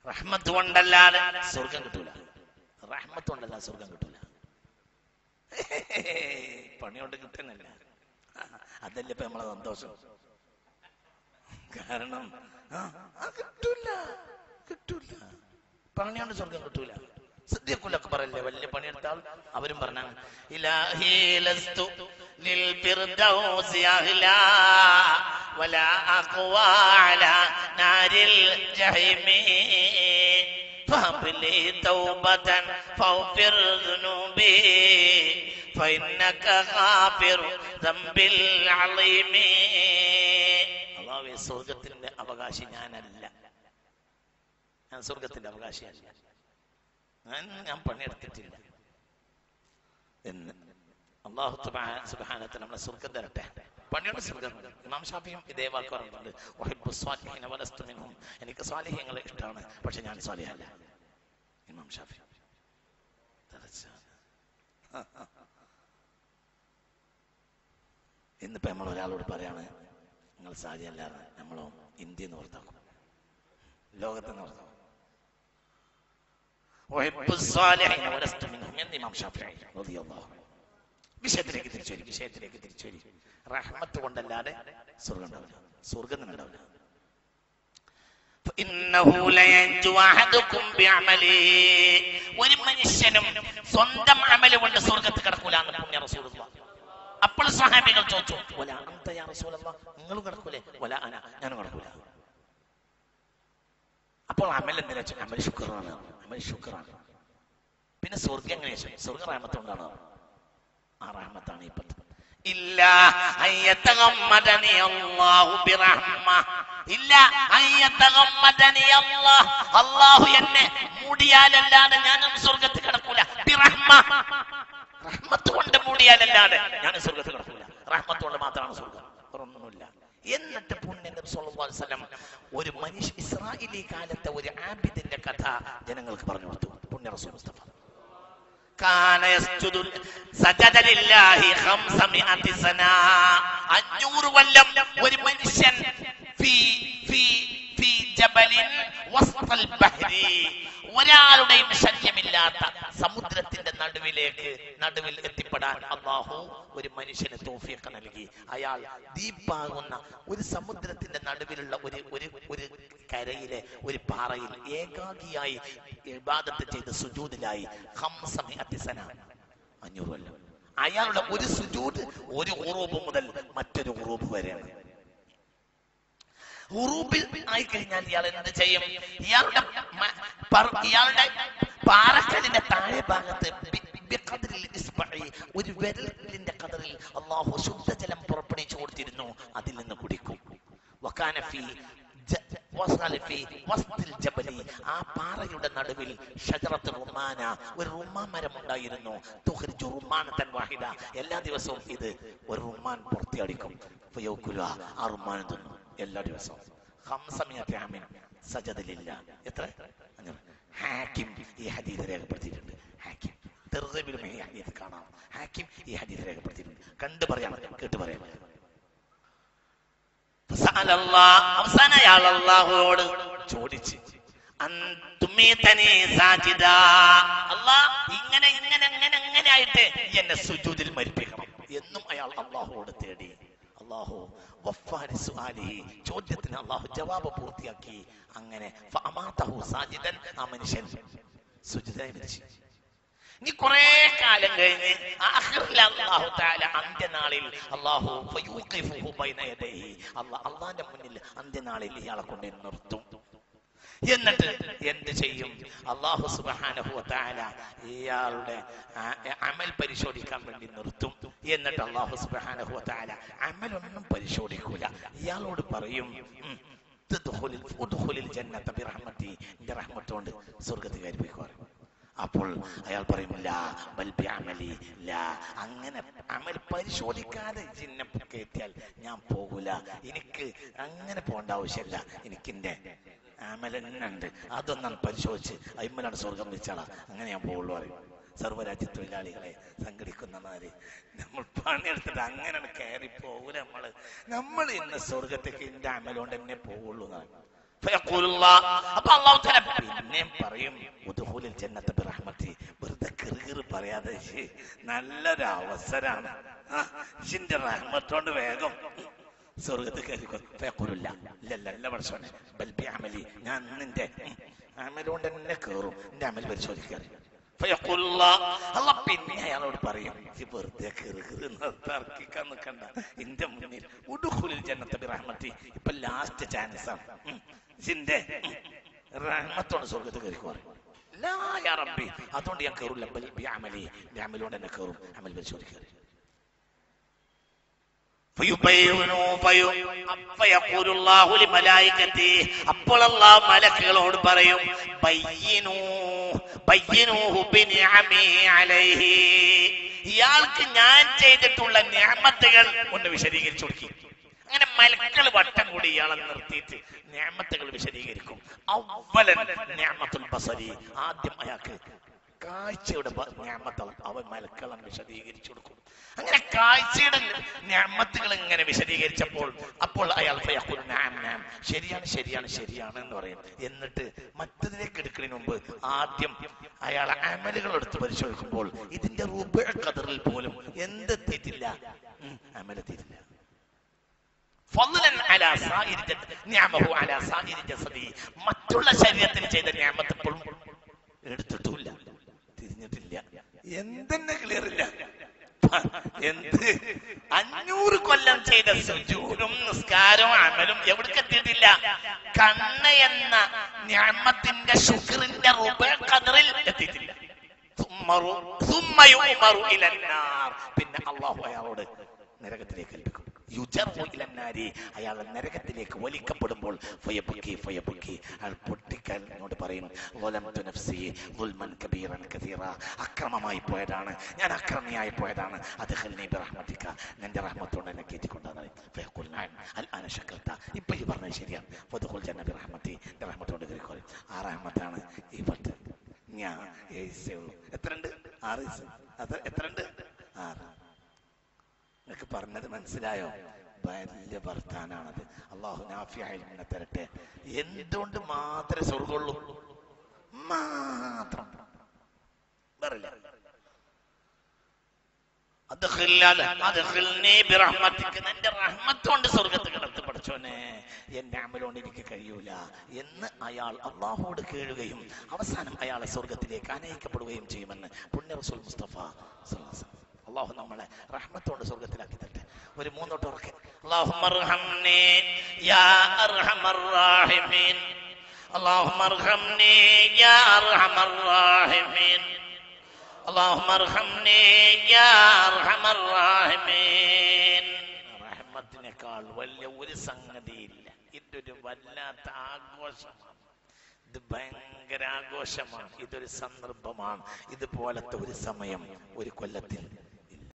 റഹ്മത്ത് കൊണ്ടല്ലാതെ സ്വർഗം കിട്ടൂല റഹ്മത്ത് കൊണ്ടല്ലാതെ സ്വർഗം കിട്ടൂല പണിയോണ്ട് കിട്ടുന്നില്ല അതല്ലേ ഇപ്പൊ നമ്മളെ സന്തോഷം കാരണം ആ, ആ കിട്ടൂല കിട്ടൂല പണിയോണ്ട് സ്വർഗം കിട്ടൂല സിദ്ദീഖുലൊക്കെ പറയല്ലേ വലിയ പണിയെടുത്ത ആൾ അവരും പറഞ്ഞാണ് ഇലാഹി ലസ്തു ലിൽ ഫിർദൗസി അഹ്ലാ വലാ അഖ്വാ അലാ നാരിൽ ജഹീമി فهب لي توبة فاغفر ذنوبي فإنك غافر ذنب العظيم അള്ളാഹുവേ സ്വർഗത്തിന്റെ അവകാശി ഞാനല്ല ഞാൻ സ്വർഗത്തിന്റെ അവകാശിയല്ല ഞാൻ ഞാൻ പണിയെടുത്തിട്ടില്ല എന്ന് അള്ളാഹു സുബാനത്തിൽ നമ്മളെ സ്വർഗം തരട്ടെ പണിയുടെ സ്വർഗം തരും. ഇമാം ഷാഫിയും ഇതേ വാക്ക് പറഞ്ഞിട്ടുണ്ട് വഹിബ്ബു സ്വാലിഹീന വലസ്തു മിൻഹും. എനിക്ക് സ്വാലിഹ്യങ്ങളെ ഇഷ്ടമാണ് പക്ഷെ ഞാൻ സ്വാലിഹല്ല ഇമാം ഷാഫി തറച്ചാണ്. ഇന്നിപ്പോ നമ്മൾ ഒരാളോട് പറയാണ് നിങ്ങൾ സാരിയല്ലാതെ നമ്മളോ ഇന്ത്യ ഓർത്താക്കും ലോകത്തെ ഓർത്താക്കും وحب الصالحين ولست منهم എന്ന് ഇമാം ഷാഫിഈ റളിയല്ലാഹു അൻഹു. വിഷയത്തിലേക്ക് തിരിച്ചു വരും വിഷയത്തിലേക്ക് തിരിച്ചു വരും റഹ്മത്ത് കൊണ്ടല്ലാതെ സ്വർഗം ഉണ്ടാവില്ല സ്വർഗം തന്നെ ഉണ്ടാവില്ല فإنه لينجو أحدكم بعمله ഒരു മനുഷ്യനും സ്വന്തം അമല് കൊണ്ട് സ്വർഗത്ത് കിടക്കൂല എന്ന് പുണ്യ റസൂലുള്ള അപ്പോൾ സ്വഹാബികൾ ചോദിച്ചു വല അന്ത യാ റസൂലല്ലാ നിങ്ങളും കിടക്കൂലേ വല അന ഞാനും കിടക്കൂല അപ്പോൾ അമൽ എന്തിനാ വെച്ചാൽ അമൽ ശുക്രാണ് അമൽ ശുക്രാണ് പിന്നെ സ്വർഗം എങ്ങനെ വെച്ചാൽ സ്വർഗ റാമത്തുകൊണ്ടാണ് ആ റാമത്താണ് ഈ പത്ത് ഇല്ല അയ്യത്തഗമ്മദനി അല്ലാഹു ബിറഹ്മ ഇല്ല അയ്യത്തഗമ്മദനി അല്ലാഹ് അല്ലാഹു എന്നെ മൂടിയാലല്ലാതെ ഞാനും സ്വർഗത്തിൽ കിടക്കൂല ബിറഹ്മ റഹ്മത്ത് കൊണ്ട് മൂടിയാലല്ലാതെ ഞാൻ സ്വർഗത്തിൽ കിടക്കൂല റഹ്മത്ത് കൊണ്ട് മാത്രമാണ് സ്വർഗം വേറൊന്നുമില്ല എന്നിട്ട് പുണ്യ നബി സല്ലല്ലാഹു അലൈഹി വസല്ലം ഒരു മനുഷ്യ ഇസ്രായേലി കാലത്തെ ഒരു ആബിദിന്റെ കഥ ജനങ്ങൾക്ക് പറഞ്ഞു കൊടുത്തു പുണ്യ റസൂൽ മുസ്തഫ കാന യസ്ജുദു സജദ ലില്ലാഹി ഖംസമിഅതി സന അഞ്ഞൂറ് കൊല്ലം ഒരു മനുഷ്യൻ ഫീ ഫീ ഫീ ജബലിൻ വസ്തൽ ബഹ്രി ഒരാളുടെയും ശല്യമില്ലാത്ത സമുദ്രത്തിന്റെ നടുവിലേക്ക് നടുവിൽ എത്തിപ്പെടാൻ അള്ളാഹു ഒരു മനുഷ്യന് തോഫിയൊക്കെ നൽകി അയാൾ ദീപാകുന്ന ഒരു സമുദ്രത്തിന്റെ നടുവിലുള്ള ഒരു ഒരു ഒരു കരയിലെ ഒരു പാറയിൽ ഏകാഗിയായി ഇബാദത്ത് ചെയ്ത് സുജൂദിലായി ഹംസമി അത്തിസന അഞ്ഞൂറ് കൊല്ലം അയാളുടെ ഒരു സുജൂദ് ഒരു ഉറൂബ് മുതൽ മറ്റൊരു ഉറൂബ് വരെയാണ് ഉറൂബിൽ ആയി കഴിഞ്ഞാൽ ഇയാൾ എന്ത് ചെയ്യും ഇയാളുടെ മ- പർ- ഇയാളുടെ പാറക്കലിന്റെ താഴെ ഭാഗത്ത് ബി- ബിഖദ്രിൽ ഇസ്ബഇ, ഒരു വിരലിന്റെ കതറിൽ അള്ളാഹു ശുദ്ധജലം പുറപ്പെടുവിച്ചു കൊടുത്തിരുന്നു അതിൽ നിന്ന് കുടിക്കും വക്കാന ഫീ ജ- വസ്അല ഫീ വസ്തിൽ ജബലി. ആ പാറയുടെ നടുവിൽ ഷജറത്ത് റുമാന ഒരു റുമാൻ മരം ഉണ്ടായിരുന്നു തുഖ്രിജു റുമാനത്തൻ വാഹിദ എല്ലാ ദിവസവും ഇത് ഒരു റുമാൻ പുറത്തിയടിക്കും ഫയൗകുല ആ റുമാൻ തിന്നു എല്ലാ ദിവസവും ഹംസമിയത്തെ ആമിൻ സജദിലില്ല എത്ര അഞ്ഞൂറ്. ഹാക്കിം ഈ ഹദീസ് രേഖപ്പെടുത്തിയിട്ടുണ്ട് ഹാക്കിം തെർസബിലും ഈ ഹദീസ് കാണാം ഹാക്കിം ഈ ഹദീസ് രേഖപ്പെടുത്തിയിട്ടുണ്ട് കണ്ടു പറയാം കേട്ട് പറയാം فسأل الله അവസാന അയാൾ അള്ളാഹുവോട് ചോദിച്ച് അന്തുമീതനീ സാജിദാ. അല്ലാ ഇങ്ങനെ ഇങ്ങനെ ഇങ്ങനെ ഇങ്ങനെ ആയിട്ട് എന്നെ സുജൂദിൽ മരിപ്പിക്കണം എന്നും അയാൾ അള്ളാഹുവോട് തേടി അള്ളാഹു വഫാരി സുആലിഹി. ചോദ്യത്തിന് അള്ളാഹു ജവാബ് പൂർത്തിയാക്കി അങ്ങനെ ഫഅമാതഹു സാജിദൻ ആ മനുഷ്യൻ സുജിതായി മരിച്ചു ഇനി കുറെ കാലം കഴിഞ്ഞ് ആഖിറിൽ അല്ലാഹു തആല അന്ത്യനാളിൽ അല്ലാഹു ഫയൂഖിഫുഹു ബൈന യദൈഹി അല്ലാഹ് അല്ലാഹുവിന്റെ മുന്നിൽ അന്ത്യനാളിൽ ഇയാളെ കൊണ്ട് നിർത്തും എന്നിട്ട് എന്ത് ചെയ്യും അള്ളാഹു സുബ്ഹാനഹു വ തആല ഇയാളുടെ ആ, അമൽ പരിശോധിക്കാൻ വേണ്ടി നിർത്തും എന്നിട്ട് അള്ളാഹു സുബ്ഹാനഹു വ തആല അമലൊന്നും പരിശോധിക്കൂല ഇയാളോട് പറയും ഉം, "ഉദ്ഖുലിൽ- ഉദ്ഖുലിൽ ജന്നത ബിറഹ്മതി എന്റെ റഹ്മത്ത് കൊണ്ട് സ്വർഗ്ഗത്തിൽ കയറിപ്പോയിക്കോ അപ്പോൾ അയാൾ പറയും ലാ ബൽ ബിഅമലി ലാ അങ്ങനെ അമൽ പരിശോധിക്കാതെ ചിഹ്ന കയറ്റിയാൽ ഞാൻ പോകൂല എനിക്ക് അങ്ങനെ പോകേണ്ട ആവശ്യമില്ല എനിക്കിന്റെ അമലുണ്ട് അതൊന്നും പരിശോധിച്ച് അയിമ്മലാണ് സ്വർഗം വെച്ചാളാ അങ്ങനെ ഞാൻ പോകുള്ളൂ പറയും സർവ്വരാജ്യ തൊഴിലാളികളെ സംഘടിക്കുന്നമാര് നമ്മൾ പണിയെടുത്തിട്ട് അങ്ങനെ കയറി പോകൂല നമ്മള് നമ്മൾ ഇന്ന് സ്വർഗത്തേക്ക് എന്റെ അമലുകൊണ്ട് എന്നെ പോകുള്ളൂ എന്നാണ് ഫയഖൂലുല്ലാ. അപ്പൊ അള്ളാഹു തആല തന്നെയും പറയും ഉദുഹൂലിൽ ജന്നത്ത് ബിറഹ്മത്തി വെറുതെ കിറുകിറ് പറയാതെ ശ്ശേ, നല്ലൊരു അവസരാണ് ആ ഷിന്റെ റഹ്മത്തോണ്ട് വേഗം സ്വർഗത്ത് കയറിക്കൊല്ല ഇല്ലല്ല ഇല്ല പഠിച്ചോനെ ബൽബി അമലി ഞാൻ നിന്റെ ഉം, അമലുകൊണ്ട് തന്നെ കയറും എന്റെ അമൽ പരിശോധിക്കാറ് അല്ല പിന്നെ അയാളോട് പറയും "ഇജ്ജ് വെറുതെ കയറി തർക്കിക്കാൻ നിൽക്കണ്ട എന്റെ മുന്നിൽ ഉടുഹുലിൽ ജന്നത്തെ റഹ്മത്തി ഇപ്പൊ ലാസ്റ്റ് ചാൻസ് ആണ് ഉം. ജിന്റെ ഉം, റഹ്മത്തോട് സ്വർഗത്ത് കയറിക്കോ ലാ യാ റബ്ബി അതുകൊണ്ട് ഞാൻ കയറില്ല ബൽ ബി അമലി എന്റെ അമലുകൊണ്ട് തന്നെ കയറും അമൽ പരിശോധിക്കാറ് ഫയുബയ്യിനു ഫയു ഫയഖൂലു അല്ലാഹു ലിമലായികതി അപ്പോൾ അല്ലാഹു മലക്കുകളോട് പറയും ബയ്യിനു ബയ്യിനൂഹു ബിനിഅമി അലൈഹി ഇയാൾക്ക് ഞാൻ ചെയ്തിട്ടുള്ള നിഅമത്തുകൾ ഒന്ന് വിശദീകരിച്ചു കൊടുക്കി അങ്ങനെ മലക്കൾ വട്ടം കൂടി ഇയാളെ നിർത്തിയിട്ട് നിഅമത്തുകൾ വിശദീകരിക്കും അവലൻ നിഅമത്തുൽ ബസരി ആദ്യം അയാൾക്ക് കാഴ്ചയുടെ ഞാമത്ത് അവൻ മലക്കളം വിശദീകരിച്ചു കൊടുക്കും അങ്ങനെ കാഴ്ചയുടെ ഞാമത്തുകൾ ഇങ്ങനെ വിശദീകരിച്ചപ്പോൾ അപ്പോൾ അയാൾ ഫയഖുൽ നഅം നഅം. ശരിയാണ് ശരിയാണ് ശരിയാണ് എന്ന് പറയും എന്നിട്ട് മറ്റതിലേക്ക് എടുക്കുന്നതിന് മുമ്പ് ആദ്യം അയാൾ അമലുകൾ എടുത്ത് പരിശോധിക്കുമ്പോൾ ഇതിന്റെ റുബ കതറിൽ പോലും എന്തെത്തിയിട്ടില്ല ഉം, അമലെത്തിയിട്ടില്ല ഫضلا على سائر جد- نعمه على سائر جسده. മറ്റുള്ള ശരീരത്തിന് ചെയ്ത ഞാമത്ത് ഇപ്പോഴും എടുത്തിട്ടുമില്ല തിരിഞ്ഞിട്ടില്ല എന്തെന്നെ ക്ലിയർ ഇല്ല പ- എന്ത് അഞ്ഞൂറ് കൊല്ലം ചെയ്ത സുജൂരും നിസ്കാരവും അമലും എവിടേക്ക് എത്തിയിട്ടില്ല കണ്ണ് എന്ന ഞാമത്തിന്റെ ശുക്രിന്റെ റുബ കതറിൽ എത്തിയിട്ടില്ല സുമ്മറു- സുമ്മ യുമറു ഇലന്നാർ. പിന്നെ അള്ളാഹു അയാളോട് നരകത്തിലേക്ക് കൽപ്പിക്കും യുജറു ഇലന്നാരി അയാൾ നരകത്തിലേക്ക് വലിക്കപ്പെടുമ്പോൾ ഫയബുക്കി ഫയബുക്കി അയാൾ പൊട്ടിക്കലിനോട് പറയും "ളലംതു നഫ്സി ളുൽമൻ കബീറൻ കസീറ." അക്രമമായി പോയതാണ് ഞാൻ അക്രമിയായി പോയതാണ് അത് റഹ്മത്തിക്ക നിന്റെ റഹ്മത്തോട് എന്നെ കയറ്റിക്കൊണ്ടാണ് ഫയഖുൽ നഅം അൽ അന ശക്കർത ഇപ്പൊ ഈ പറഞ്ഞത് ശരിയാണ് ഫദ്ഖുൽ ജന്ന ബിറഹ്മത്തി എന്റെ റഹ്മത്തോട് കയറിക്കോളി ആ റഹ്മത്താണ് ഈ പത്ത് ഞാൻ ഏഴ്സേ ഉള്ളൂ എത്ര ഉണ്ട് ആറ് ദിവസം അത് എത്ര ഉണ്ട് ആറ് നിനക്ക് പറഞ്ഞത് മനസ്സിലായോ വലിയ ഭർത്താനാണത് അള്ളാഹു നാഫിയായി എന്നെ തരട്ടെ എന്തുകൊണ്ട് മാത്രമേ സ്വർഗമുള്ളൂ മാത്രം പറയില്ല എന്റെ റഹ്മത്തോണ്ട് സ്വർഗത്ത് കിടത്ത് പഠിച്ചോനെ എന്റെ അമലോണ്ട് എനിക്ക് കഴിയൂല എന്ന് അയാൾ അള്ളാഹുവോട് കേഴുകയും അവസാനം അയാളെ സ്വർഗത്തിലേക്ക് അനയിക്കപ്പെടുകയും ചെയ്യുമെന്ന് പുണ്യ റസൂൽ മുസ്തഫ സ്വല്ലല്ലാഹു അലൈഹി വസല്ലം. അള്ളാഹു നമ്മളെ റഹ്മത്തോണ്ട് സ്വർഗത്തിലാക്കി തട്ടെ ഒരു മൂന്നോട്ട് ഉറക്കെ اللهم ارحمني يا ارحم الراحمين اللهم ارحمني يا ارحم الراحمين اللهم ارحمني يا ارحم الراحمين റഹ്മത്തിനേക്കാൾ വലിയ ഒരു സംഗതിയില്ല ഇതൊരു വല്ലാത്ത ആഘോഷമാണ് ഇത് ഭയങ്കര ആഘോഷമാണ് ഇതൊരു സന്ദർഭമാണ് ഇതുപോലത്തെ ഒരു സമയം ഒരു കൊല്ലത്തിൽ